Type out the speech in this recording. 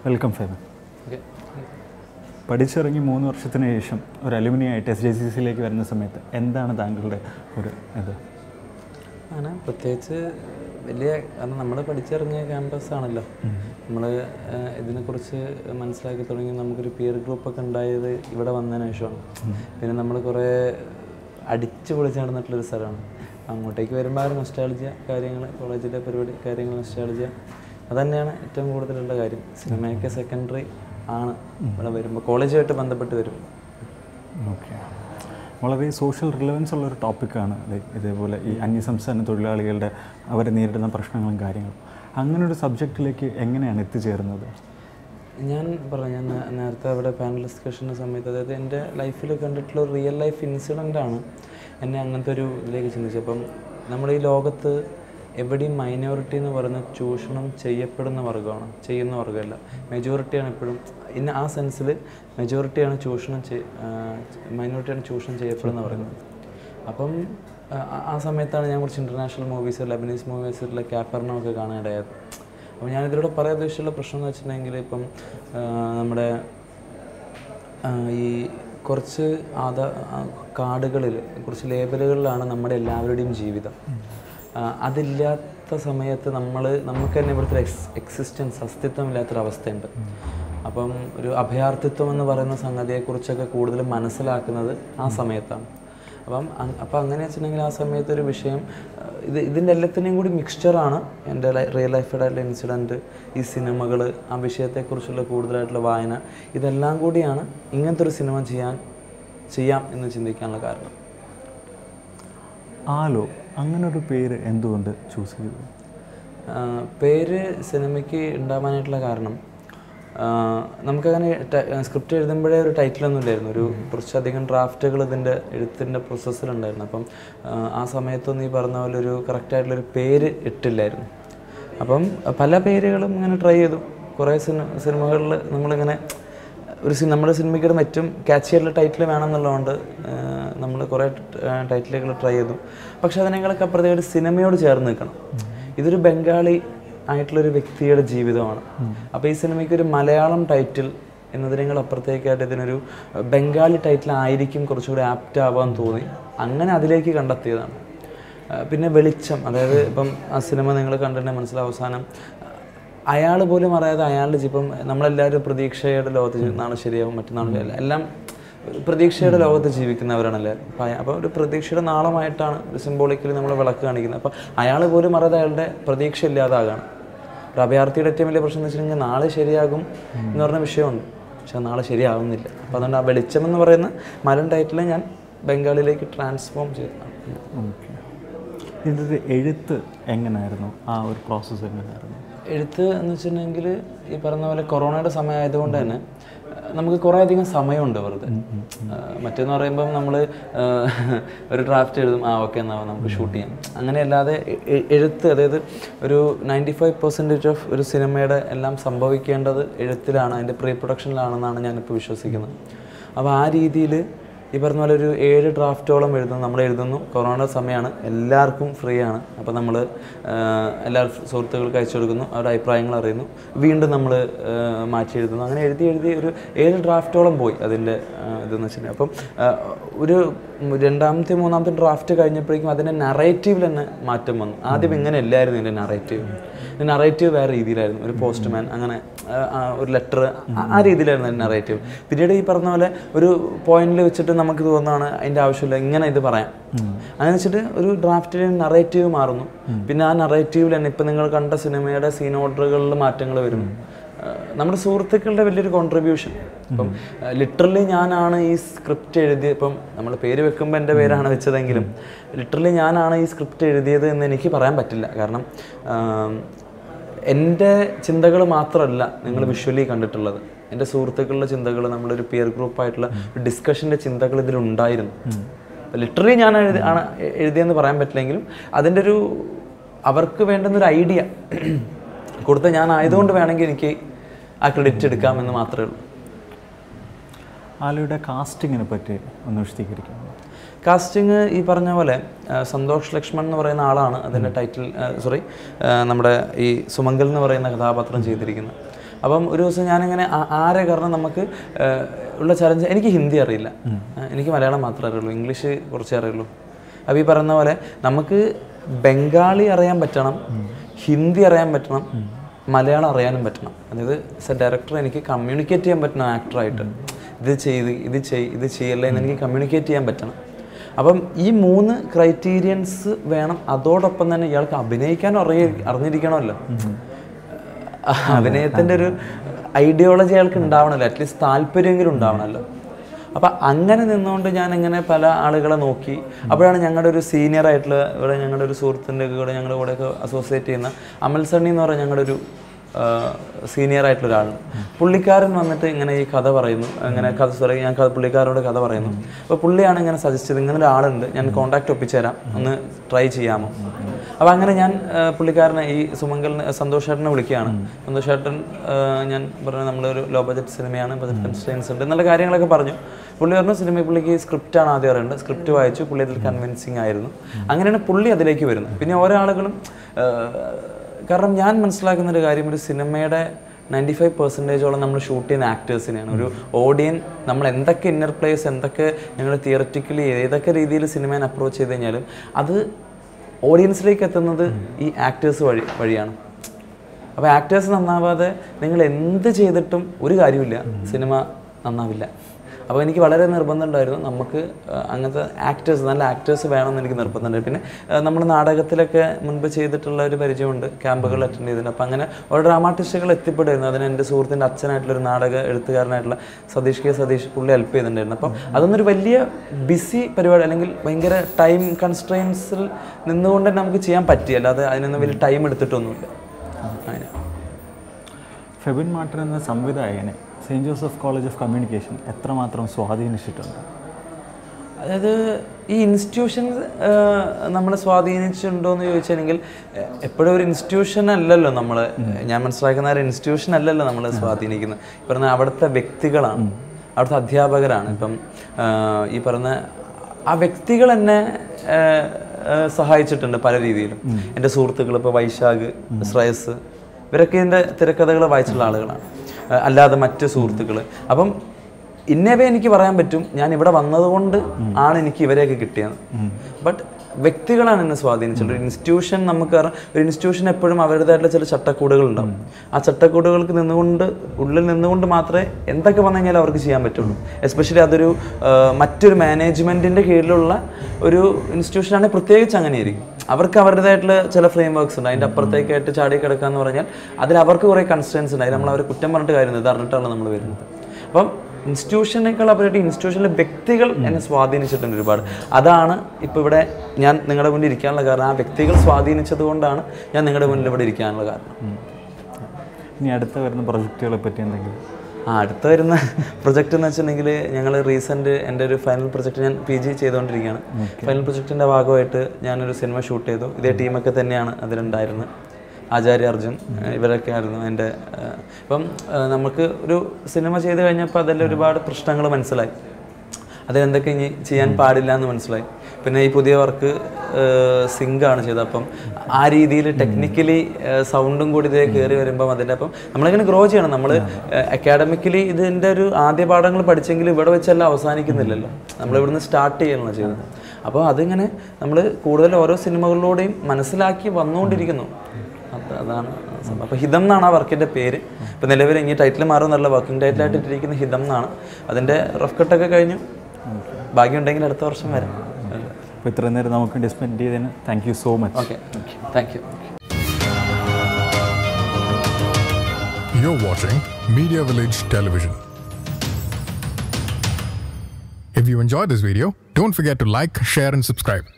Welcome ഫേമൻ okay പഠിച്ചിറങ്ങി മൂന്ന് വർഷത്തിന് ശേഷം ഒരു അലുമിനി ആയിട്ട് എസ് ജെ സി സിയിലേക്ക് വരുന്ന സമയത്ത് എന്താണ് താങ്കളുടെ ഒരു ഇത് അങ്ങനെ പ്രത്യേകിച്ച് വലിയ കാരണം നമ്മൾ പഠിച്ചിറങ്ങിയ ക്യാമ്പസ് ആണല്ലോ നമ്മൾ ഇതിനെക്കുറിച്ച് മനസ്സിലാക്കി തുടങ്ങി നമുക്കൊരു പിയർ ഗ്രൂപ്പൊക്കെ ഉണ്ടായത് ഇവിടെ വന്നതിന് ശേഷമാണ് പിന്നെ നമ്മൾ കുറേ അടിച്ചു പൊളിച്ച് നടന്നിട്ടുള്ളൊരു സ്ഥലമാണ് അങ്ങോട്ടേക്ക് വരുമ്പോൾ ആ ഒരു നൊസ്റ്റാളജിയ കാര്യങ്ങൾ കോളേജിലെ പരിപാടി കാര്യങ്ങൾ നൊസ്റ്റാളജിയ അതുതന്നെയാണ് ഏറ്റവും കൂടുതലുള്ള കാര്യം സിനിമയൊക്കെ സെക്കൻഡറി ആണ് ഇവിടെ വരുമ്പോൾ കോളേജുമായിട്ട് ബന്ധപ്പെട്ട് വരും ഓക്കെ വളരെ സോഷ്യൽ റിലവൻസ് ഉള്ള ഒരു ടോപ്പിക്കാണ് ലൈക്ക് ഇതേപോലെ ഈ അന്യസംസ്ഥാന തൊഴിലാളികളുടെ അവർ നേരിടുന്ന പ്രശ്നങ്ങളും കാര്യങ്ങളും അങ്ങനെ ഒരു സബ്ജക്റ്റിലേക്ക് എങ്ങനെയാണ് എത്തിച്ചേർന്നത് ഞാൻ പറഞ്ഞു ഞാൻ നേ- നേരത്തെ അവിടെ പാനൽ ഡിസ്കഷൻ്റെ സമയത്ത് അതായത് എൻ്റെ ലൈഫിൽ കണ്ടിട്ടുള്ള ഒരു റിയൽ ലൈഫ് ഇൻസിഡൻ്റ് ആണ് എന്നെ അങ്ങനത്തെ ഒരു ഇതിലേക്ക് ചിന്തിച്ചത് അപ്പം നമ്മുടെ ഈ ലോകത്ത് എവിടെയും മൈനോറിറ്റി എന്ന് പറയുന്ന ചൂഷണം ചെയ്യപ്പെടുന്ന വർഗ്ഗമാണ് ചെയ്യുന്ന വർഗ്ഗമല്ല മെജോറിറ്റിയാണ് എപ്പോഴും ഇന്ന ആ സെൻസിൽ മെജോറിറ്റിയാണ് ചൂഷണം ചെയ് മൈനോറിറ്റിയാണ് ചൂഷണം ചെയ്യപ്പെടുന്ന പറയുന്നത് അപ്പം ആ- ആ സമയത്താണ് ഞാൻ കുറച്ച് ഇൻ്റർനാഷണൽ മൂവീസ് ലബനീസ് മൂവീസിലെ ക്യാപ്പറിനോ ഒക്കെ കാണാനിടയായത് അപ്പോൾ ഞാനിതിലൂടെ പറയാൻ ഉദ്ദേശിച്ചുള്ള പ്രശ്നം എന്ന് വെച്ചിട്ടുണ്ടെങ്കിൽ ഇപ്പം ആ, നമ്മുടെ ആ, ഈ കുറച്ച് ആധാ കാർഡുകളിൽ കുറച്ച് ലേബലുകളിലാണ് നമ്മുടെ എല്ലാവരുടെയും ജീവിതം ആ, അതില്ലാത്ത സമയത്ത് നമ്മൾ നമുക്ക് തന്നെ ഇവിടുത്തെ എക്സ് എക്സിസ്റ്റൻസ് അസ്തിത്വമില്ലാത്തൊരവസ്ഥയുണ്ട് അപ്പം ഒരു അഭയാർത്ഥിത്വം എന്ന് പറയുന്ന സംഗതിയെക്കുറിച്ചൊക്കെ കൂടുതൽ മനസ്സിലാക്കുന്നത് ആ സമയത്താണ് അപ്പം അങ്- അപ്പം അങ്ങനെ വെച്ചിട്ടുണ്ടെങ്കിൽ ആ സമയത്ത് ഒരു വിഷയം ആ, ഇത് ഇതിൻ്റെ എല്ലാത്തിനെയും കൂടി മിക്സ്ചറാണ് എൻ്റെ റിയൽ ലൈഫിലായിട്ടുള്ള ഇൻസിഡൻറ്റ് ഈ സിനിമകൾ ആ വിഷയത്തെക്കുറിച്ചുള്ള കൂടുതലായിട്ടുള്ള വായന ഇതെല്ലാം കൂടിയാണ് ഇങ്ങനത്തെ ഒരു സിനിമ ചെയ്യാൻ ചെയ്യാം എന്ന് ചിന്തിക്കാനുള്ള കാരണം ആലോ അങ്ങനെ ഒരു പേര് എന്തുകൊണ്ട് ചൂസ് ചെയ്തു ആ, പേര് സിനിമയ്ക്ക് ഉണ്ടാവാനായിട്ടുള്ള കാരണം ആ, നമുക്കങ്ങനെ സ്ക്രിപ്റ്റ് എഴുതുമ്പോഴേ ഒരു ടൈറ്റിലൊന്നും ഇല്ലായിരുന്നു ഒരു കുറച്ചധികം ഡ്രാഫ്റ്റുകൾ ഇതിൻ്റെ എഴുത്തിൻ്റെ പ്രോസസ്സിലുണ്ടായിരുന്നു അപ്പം ആ, ആ സമയത്തൊന്നും ഈ പറഞ്ഞ പോലെ ഒരു കറക്റ്റായിട്ടുള്ളൊരു പേര് ഇട്ടില്ലായിരുന്നു അപ്പം പല പേരുകളും ഇങ്ങനെ ട്രൈ ചെയ്തു കുറേ സിനിമ സിനിമകളിൽ നമ്മളിങ്ങനെ ഒരു സി നമ്മുടെ സിനിമയ്ക്ക് ഏറ്റവും ക്യാച്ച് ആയിട്ടുള്ള ടൈറ്റിൽ വേണമെന്നുള്ളതുകൊണ്ട് നമ്മൾ കുറേ ടൈറ്റിലുകൾ ട്രൈ ചെയ്തു പക്ഷെ അതിനേക്കാളൊക്കെ അപ്പുറത്തേക്ക് ഒരു സിനിമയോട് ചേർന്ന് നിൽക്കണം ഇതൊരു ബംഗാളി ആയിട്ടുള്ളൊരു വ്യക്തിയുടെ ജീവിതമാണ് അപ്പോൾ ഈ സിനിമയ്ക്ക് ഒരു മലയാളം ടൈറ്റിൽ എന്നതിനേക്കാൾ അപ്പുറത്തേക്കായിട്ട് ഇതിനൊരു ബംഗാളി ടൈറ്റിൽ ആയിരിക്കും കുറച്ചുകൂടി ആപ്റ്റ് ആവാൻ തോന്നി അങ്ങനെ അതിലേക്ക് കണ്ടെത്തിയതാണ് ആ, പിന്നെ വെളിച്ചം അതായത് ഇപ്പം ആ സിനിമ നിങ്ങൾ കണ്ടിട്ടുണ്ടെങ്കിൽ മനസ്സിലാവും അവസാനം അയാൾ പോലും അറിയാതെ അയാളുടെ ഇപ്പം നമ്മളെല്ലാവരും പ്രതീക്ഷയുടെ ലോകത്ത് ജീവി- നാളെ ശരിയാവും മറ്റന്നാൾ ശരിയാവില്ല. എല്ലാം ഒരു പ്രതീക്ഷയുടെ ലോകത്ത് ജീവിക്കുന്നവരാണല്ലേ അപ്പം അയ- അപ്പോൾ ഒരു പ്രതീക്ഷയുടെ നാളമായിട്ടാണ് ഒരു സിംബോളിക്കലി നമ്മൾ വിളക്ക് കാണിക്കുന്നത് അപ്പം അയാൾ പോലും അറിയാതെ അയാളുടെ പ്രതീക്ഷ ഇല്ലാതാകാണ് ഒരു അഭയാർത്ഥിയുടെ ഏറ്റവും വലിയ പ്രശ്നം എന്ന് വെച്ചിട്ടുണ്ടെങ്കിൽ നാളെ ശരിയാകും എന്ന് പറഞ്ഞ വിഷയമുണ്ട് പക്ഷെ നാളെ ശരിയാവുന്നില്ല അപ്പോൾ അതുകൊണ്ട് ആ വെളിച്ചം എന്ന് പറയുന്ന മലൻ ടൈറ്റിൽ ഞാൻ ബംഗാളിലേക്ക് ട്രാൻസ്ഫോം ചെയ്തതാണ് ഓക്കെ ഇതിൻ്റെ ഒരു എഴുത്ത് എങ്ങനെയായിരുന്നു ആ ഒരു പ്രോസസ്സ് എങ്ങനെയായിരുന്നു എഴുത്ത് എന്ന് വെച്ചിട്ടുണ്ടെങ്കിൽ ഈ പറഞ്ഞ പോലെ കൊറോണയുടെ സമയം ആയതുകൊണ്ട് തന്നെ അഹ് നമുക്ക് കുറേ അധികം സമയമുണ്ട് വെറുതെ അഹ് മറ്റേന്ന് പറയുമ്പം നമ്മൾ ഒരു ഡ്രാഫ്റ്റ് എഴുതും ആ ഓക്കെ എന്നാ നമുക്ക് ഷൂട്ട് ചെയ്യാം അങ്ങനെയല്ലാതെ എ- എ- എഴുത്ത് അതായത് ഒരു നയൻറ്റി ഫൈവ് പെർസെൻറ്റേജ് ഓഫ് ഒരു സിനിമയുടെ എല്ലാം സംഭവിക്കേണ്ടത് എഴുത്തിലാണ് അതിൻ്റെ പ്രീ പ്രൊഡക്ഷനിലാണെന്നാണ് ഞാനിപ്പോൾ വിശ്വസിക്കുന്നത് അപ്പോൾ ആ രീതിയിൽ ഈ പറഞ്ഞ പോലെ ഒരു ഏഴ് ഡ്രാഫ്റ്റോളം എഴുതുന്നു നമ്മൾ എഴുതുന്നു കൊറോണ സമയമാണ് എല്ലാവർക്കും ഫ്രീ ആണ് അപ്പോൾ നമ്മൾ എല്ലാ സുഹൃത്തുക്കൾക്ക് അയച്ചു കൊടുക്കുന്നു അവരുടെ അഭിപ്രായങ്ങൾ അറിയുന്നു വീണ്ടും നമ്മൾ മാറ്റി എഴുതുന്നു അങ്ങനെ എഴുതി എഴുതി ഒരു ഏഴ് ഡ്രാഫ്റ്റോളം പോയി അതിൻ്റെ ഇതെന്ന് വെച്ചിട്ടുണ്ടെങ്കിൽ അപ്പം ആ, ഒരു രണ്ടാമത്തെ മൂന്നാമത്തെ ഡ്രാഫ്റ്റ് കഴിഞ്ഞപ്പോഴേക്കും അതിൻ്റെ നറേറ്റീവിൽ തന്നെ മാറ്റം വന്നു ആദ്യം ഇങ്ങനെ അല്ലായിരുന്നു ഇതിൻ്റെ നറേറ്റീവ് നറേറ്റീവ് വേറെ രീതിയിലായിരുന്നു ഒരു പോസ്റ്റ്മാൻ അങ്ങനെ ആ, ആ, ഒരു ലെറ്റർ ആ രീതിയിലായിരുന്നു അതിൻ്റെ നറേറ്റീവ് പിന്നീട് ഈ പറഞ്ഞ പോലെ ഒരു പോയിന്റിൽ വെച്ചിട്ട് നമുക്ക് തോന്നുന്നതാണ് അതിൻ്റെ ആവശ്യമില്ല ഇങ്ങനെ ഇത് പറയാം അങ്ങനെ വെച്ചിട്ട് ഒരു ഡ്രാഫ്റ്റിൽ നറേറ്റീവ് മാറുന്നു പിന്നെ ആ നറേറ്റീവിൽ തന്നെ ഇപ്പം നിങ്ങൾ കണ്ട സിനിമയുടെ സീൻ ഓർഡറുകളിൽ മാറ്റങ്ങൾ വരുന്നു ആ, നമ്മുടെ സുഹൃത്തുക്കളുടെ വലിയൊരു കോൺട്രിബ്യൂഷൻ ഇപ്പം ലിറ്ററലി ഞാനാണ് ഈ സ്ക്രിപ്റ്റ് എഴുതിയത് ഇപ്പം നമ്മൾ പേര് വെക്കുമ്പോൾ എൻ്റെ പേരാണ് വെച്ചതെങ്കിലും ലിറ്ററലി ഞാനാണ് ഈ സ്ക്രിപ്റ്റ് എഴുതിയത് എന്ന് എനിക്ക് പറയാൻ പറ്റില്ല കാരണം ആം, എൻ്റെ ചിന്തകൾ മാത്രമല്ല നിങ്ങൾ വിഷ്വലി കണ്ടിട്ടുള്ളത് എൻ്റെ സുഹൃത്തുക്കളുടെ ചിന്തകൾ നമ്മളൊരു പിയർ ഗ്രൂപ്പായിട്ടുള്ള ഒരു ഡിസ്കഷൻ്റെ ചിന്തകൾ ഇതിലുണ്ടായിരുന്നു ലിറ്ററലി ഞാൻ എഴുതി ആണ് എഴുതിയെന്ന് പറയാൻ പറ്റില്ലെങ്കിലും അതിൻ്റെ ഒരു അവർക്ക് വേണ്ടുന്ന ഒരു ഐഡിയ കൊടുത്ത ഞാൻ ആയതുകൊണ്ട് വേണമെങ്കിൽ എനിക്ക് ആ ക്രെഡിറ്റ് എടുക്കാമെന്ന് മാത്രമേ ഉള്ളൂ ആലയുടെ കാസ്റ്റിങ്ങിനെ പറ്റി ഒന്ന് വിശദീകരിക്കാം കാസ്റ്റിംഗ് ഈ പറഞ്ഞ പോലെ ആ, സന്തോഷ് ലക്ഷ്മൺ എന്ന് പറയുന്ന ആളാണ് അതിൻ്റെ ടൈറ്റിൽ സോറി നമ്മുടെ ഈ സുമംഗൽ എന്ന് പറയുന്ന കഥാപാത്രം ചെയ്തിരിക്കുന്നത് അപ്പം ഒരു ദിവസം ഞാനിങ്ങനെ ആ- ആരെ കാരണം നമുക്ക് ഏഹ്, ഉള്ള ചലഞ്ച് എനിക്ക് ഹിന്ദി അറിയില്ല ഏഹ്, എനിക്ക് മലയാളം മാത്രമേ അറിയുള്ളൂ ഇംഗ്ലീഷ് കുറച്ചേ അറിയുള്ളൂ അപ്പോൾ ഈ പറയുന്ന പോലെ നമുക്ക് ബംഗാളി അറിയാൻ പറ്റണം ഹിന്ദി അറിയാൻ പറ്റണം മലയാളം അറിയാനും പറ്റണം അതായത് ആസ് എ ഡയറക്ടർ എനിക്ക് കമ്മ്യൂണിക്കേറ്റ് ചെയ്യാൻ പറ്റണം ആക്ടറായിട്ട് ഇത് ചെയ്ത് ഇത് ചെയ് ഇത് ചെയ്യല്ലേ എന്ന് എനിക്ക് കമ്മ്യൂണിക്കേറ്റ് ചെയ്യാൻ പറ്റണം അപ്പം ഈ മൂന്ന് ക്രൈറ്റീരിയൻസ് വേണം അതോടൊപ്പം തന്നെ ഇയാൾക്ക് അഭിനയിക്കാനും അറിയ അറിഞ്ഞിരിക്കണമല്ലോ അഭിനയത്തിൻ്റെ ഒരു ഐഡിയോളജി അയാൾക്ക് ഉണ്ടാവണമല്ലോ അറ്റ്ലീസ്റ്റ് താല്പര്യമെങ്കിലും ഉണ്ടാവണമല്ലോ അപ്പം അങ്ങനെ നിന്നുകൊണ്ട് ഞാൻ ഇങ്ങനെ പല ആളുകളെ നോക്കി അപ്പോഴാണ് ഞങ്ങളുടെ ഒരു സീനിയർ ആയിട്ടുള്ള ഇവിടെ ഞങ്ങളുടെ ഒരു സുഹൃത്തിൻ്റെ കൂടെ ഞങ്ങളുടെ കൂടെയൊക്കെ അസോസിയേറ്റ് ചെയ്യുന്ന അമൽ സണ്ണി എന്ന് പറഞ്ഞ ഞങ്ങളുടെ ഒരു സീനിയർ ആയിട്ടുള്ള ഒരാളാണ് പുള്ളിക്കാരൻ വന്നിട്ട് ഇങ്ങനെ ഈ കഥ പറയുന്നു അങ്ങനെ കഥ സോറി ഞാൻ കഥ- പുള്ളിക്കാരോട് കഥ പറയുന്നു അപ്പോൾ പുള്ളിയാണ് ഇങ്ങനെ സജസ്റ്റ് ചെയ്ത് ഇങ്ങനെ ഒരാളുണ്ട് ഞാൻ കോൺടാക്ട് ഒപ്പിച്ചുതരാം ഒന്ന് ട്രൈ ചെയ്യാമോ അപ്പോൾ അങ്ങനെ ഞാൻ ആ, പുള്ളിക്കാരനെ ഈ സുമംഗലിനെ സന്തോഷേട്ടനെ വിളിക്കുകയാണ് സന്തോഷേട്ടൻ ആ, ഞാൻ പറഞ്ഞ നമ്മളൊരു ലോ ബജറ്റ് സിനിമയാണ് ബജറ്റ് കൺസ്ട്രെയിൻസ് ഉണ്ട് എന്നുള്ള കാര്യങ്ങളൊക്കെ പറഞ്ഞു പുള്ളി പറഞ്ഞു സിനിമ പുള്ളിക്ക് സ്ക്രിപ്റ്റാണ് ആദ്യം അറിയേണ്ടത് സ്ക്രിപ്റ്റ് വായിച്ചു പുള്ളി അതിൽ കൺവിൻസിങ് ആയിരുന്നു അങ്ങനെയാണ് പുള്ളി അതിലേക്ക് വരുന്നത് പിന്നെ ഓരോ ആളുകളും ആ, കാരണം ഞാൻ മനസ്സിലാക്കുന്ന ഒരു കാര്യം ഒരു സിനിമയുടെ നയൻറ്റി ഫൈവ് പെർസെൻറ്റേജോളം നമ്മൾ ഷൂട്ട് ചെയ്യുന്ന ആക്ടേഴ്സിനെയാണ് ഒരു ഓഡിയൻ നമ്മൾ എന്തൊക്കെ ഇന്നർ പ്ലേസ് എന്തൊക്കെ ഞങ്ങൾ തിയററ്റിക്കലി ഏതൊക്കെ രീതിയിൽ സിനിമയെ അപ്രോച്ച് ചെയ്ത് കഴിഞ്ഞാലും അത് ഓഡിയൻസിലേക്ക് എത്തുന്നത് ഈ ആക്ടേഴ്സ് വഴി വഴിയാണ് അപ്പോൾ ആക്ടേഴ്സ് നന്നാവാതെ നിങ്ങൾ എന്ത് ചെയ്തിട്ടും ഒരു കാര്യമില്ല സിനിമ നന്നാവില്ല അപ്പോൾ എനിക്ക് വളരെ നിർബന്ധം ഉണ്ടായിരുന്നു നമുക്ക് ആ, അങ്ങനത്തെ ആക്ടേഴ്സ് നല്ല ആക്ടേഴ്സ് വേണമെന്ന് എനിക്ക് നിർബന്ധമുണ്ട് പിന്നെ നമ്മൾ നാടകത്തിലൊക്കെ മുൻപ് ചെയ്തിട്ടുള്ള ഒരു പരിചയമുണ്ട് ക്യാമ്പുകൾ അറ്റൻഡ് ചെയ്തിട്ടുണ്ട് അപ്പോൾ അങ്ങനെ ഓരോ ഡ്രാമാർട്ടിസ്റ്റുകൾ എത്തിപ്പെടുമായിരുന്നു അതിന് എൻ്റെ സുഹൃത്തിൻ്റെ അച്ഛനായിട്ടുള്ള ഒരു നാടക എഴുത്തുകാരനായിട്ടുള്ള സതീഷ് കെ സതീഷ് പുള്ളി ഹെൽപ്പ് ചെയ്തിട്ടുണ്ടായിരുന്നു അപ്പം അതൊന്നൊരു വലിയ ബിസി പരിപാടി അല്ലെങ്കിൽ ഭയങ്കര ടൈം കൺസ്ട്രെയിൻസിൽ നിന്നുകൊണ്ട് തന്നെ നമുക്ക് ചെയ്യാൻ പറ്റി അല്ലാതെ അതിനൊന്നും വലിയ ടൈം എടുത്തിട്ടൊന്നുമില്ല അങ്ങനെ ഫെബിൻ മാർട്ടൻ എന്ന സംവിധായകനെ Saint Joseph College of Communication എത്രമാത്രം സ്വാധീനിച്ചിട്ടുണ്ട് അതായത് ഈ ഇൻസ്റ്റിറ്റ്യൂഷൻ നമ്മൾ സ്വാധീനിച്ചിട്ടുണ്ടോ എന്ന് ചോദിച്ചിട്ടുണ്ടെങ്കിൽ എപ്പോഴും ഒരു ഇൻസ്റ്റിറ്റ്യൂഷൻ അല്ലല്ലോ നമ്മൾ ഞാൻ മനസ്സിലാക്കുന്ന ഒരു ഇൻസ്റ്റിറ്റ്യൂഷൻ അല്ലല്ലോ നമ്മൾ സ്വാധീനിക്കുന്നത് ഈ പറഞ്ഞ അവിടുത്തെ വ്യക്തികളാണ് അവിടുത്തെ അധ്യാപകരാണ് ഇപ്പം ആ, ഈ പറഞ്ഞ ആ വ്യക്തികൾ എന്നെ ആ, ആ, സഹായിച്ചിട്ടുണ്ട് പല രീതിയിലും എൻ്റെ സുഹൃത്തുക്കൾ ഇപ്പോൾ വൈശാഖ് ശ്രേയസ് ഇവരൊക്കെ ഇതിൻ്റെ തിരക്കഥകൾ വായിച്ചുള്ള ആളുകളാണ് ആ, അല്ലാതെ മറ്റ് സുഹൃത്തുക്കൾ അപ്പം ഇന്നവേ എനിക്ക് പറയാൻ പറ്റും ഞാൻ ഇവിടെ വന്നതുകൊണ്ട് ആണ് എനിക്ക് ഇവരെയൊക്കെ കിട്ടിയത് ബട്ട് വ്യക്തികളാണ് എന്നെ സ്വാധീനിച്ചത് ഒരു ഇൻസ്റ്റിറ്റ്യൂഷൻ നമുക്ക് അറിയാം ഒരു ഇൻസ്റ്റിറ്റ്യൂഷൻ എപ്പോഴും അവരുടേതായിട്ടുള്ള ചില ചട്ടക്കൂടുകൾ ഉണ്ടാവും ആ ചട്ടക്കൂടുകൾക്ക് നിന്നുകൊണ്ട് ഉള്ളിൽ നിന്നുകൊണ്ട് മാത്രമേ എന്തൊക്കെ വന്നു കഴിഞ്ഞാൽ അവർക്ക് ചെയ്യാൻ പറ്റുള്ളൂ എസ്പെഷ്യലി അതൊരു ആ, മറ്റൊരു മാനേജ്മെൻറ്റിൻ്റെ കീഴിലുള്ള ഒരു ഇൻസ്റ്റിറ്റ്യൂഷനാണെങ്കിൽ പ്രത്യേകിച്ച് അങ്ങനെയായിരിക്കും അവർക്ക് അവരുടേതായിട്ടുള്ള ചില ഫ്രെയിം വർക്ക്സ് ഉണ്ട് അതിൻ്റെ അപ്പുറത്തേക്കായിട്ട് ചാടി കിടക്കുക എന്ന് പറഞ്ഞാൽ അതിൽ അവർക്ക് കുറേ കൺസ്റ്റൻസ് ഉണ്ട് അതിൽ നമ്മൾ അവരെ കുറ്റം പറഞ്ഞിട്ട് കാര്യമില്ല ഇത് അറിഞ്ഞിട്ടാണ് നമ്മൾ വരുന്നത് അപ്പം ഇൻസ്റ്റിറ്റ്യൂഷനേക്കാൾ അവരുടെ ഇൻസ്റ്റിറ്റ്യൂഷനിലെ വ്യക്തികൾ എന്നെ സ്വാധീനിച്ചിട്ടുണ്ട് ഒരുപാട് അതാണ് ഇപ്പോൾ ഇവിടെ ഞാൻ നിങ്ങളുടെ മുന്നിൽ ഇരിക്കാനുള്ള കാരണം ആ വ്യക്തികൾ സ്വാധീനിച്ചത് കൊണ്ടാണ് ഞാൻ നിങ്ങളുടെ മുന്നിൽ ഇവിടെ ഇരിക്കാനുള്ള കാരണം ഇനി അടുത്ത വരുന്ന പ്രൊജക്റ്റുകളെ പറ്റി എന്തെങ്കിലും ആ അടുത്ത വരുന്ന പ്രൊജക്റ്റ് എന്ന് വെച്ചിട്ടുണ്ടെങ്കിൽ ഞങ്ങൾ റീസെൻറ്റ് എൻ്റെ ഒരു ഫൈനൽ പ്രൊജക്റ്റ് ഞാൻ പി ജി ചെയ്തുകൊണ്ടിരിക്കുകയാണ് ഫൈനൽ പ്രൊജക്റ്റിൻ്റെ ഭാഗമായിട്ട് ഞാനൊരു സിനിമ ഷൂട്ട് ചെയ്തു ഇതേ ടീമൊക്കെ തന്നെയാണ് അതിലുണ്ടായിരുന്നത് ആചാര്യ അർജുൻ ഏഹ് ഇവരൊക്കെ ആയിരുന്നു എൻ്റെ ഏഹ് ഇപ്പം ഏഹ് നമുക്ക് ഒരു സിനിമ ചെയ്ത് കഴിഞ്ഞപ്പോൾ അതിൽ ഒരുപാട് പ്രശ്നങ്ങൾ മനസ്സിലായി അതിലെന്തൊക്കെ ഇനി ചെയ്യാൻ പാടില്ല എന്ന് മനസ്സിലായി പിന്നെ ഈ പുതിയ വർക്ക് സിങ്കാണ് ചെയ്തത് അപ്പം ആ രീതിയിൽ ടെക്നിക്കലി സൗണ്ടും കൂടി ഇതേ കയറി വരുമ്പം അതിൻ്റെ അപ്പം നമ്മളിങ്ങനെ ഗ്രോ ചെയ്യണം നമ്മൾ അക്കാഡമിക്കലി ഇതിൻ്റെ ഒരു ആദ്യ പാഠങ്ങൾ പഠിച്ചെങ്കിൽ ഇവിടെ വെച്ചെല്ലാം അവസാനിക്കുന്നില്ലല്ലോ നമ്മൾ ഇവിടുന്ന് സ്റ്റാർട്ട് ചെയ്യണമല്ലോ ചെയ്തത് അപ്പോൾ അതിങ്ങനെ നമ്മൾ കൂടുതൽ ഓരോ സിനിമകളിലൂടെയും മനസ്സിലാക്കി വന്നുകൊണ്ടിരിക്കുന്നു അത് അതാണ് സംഭവം അപ്പോൾ ഹിതം എന്നാണ് ആ വർക്കിൻ്റെ പേര് ഇപ്പോൾ നിലവിൽ ഇനി ടൈറ്റിൽ മാറുമെന്നല്ല വർക്കിംഗ് ടൈറ്റിലായിട്ട് ഇട്ടിരിക്കുന്ന ഹിതം എന്നാണ് അതിൻ്റെ റഫ് കട്ടൊക്കെ കഴിഞ്ഞു ഭാഗ്യമുണ്ടെങ്കിൽ അടുത്ത വർഷം വരാം അപ്പോൾ ഇത്രയും നേരം നമുക്ക് വേണ്ടി സ്പെൻഡ് ചെയ്തതിന് thank you so much okay thank you You're watching Media Village Television. If you enjoyed this video, don't forget to like, share, and subscribe.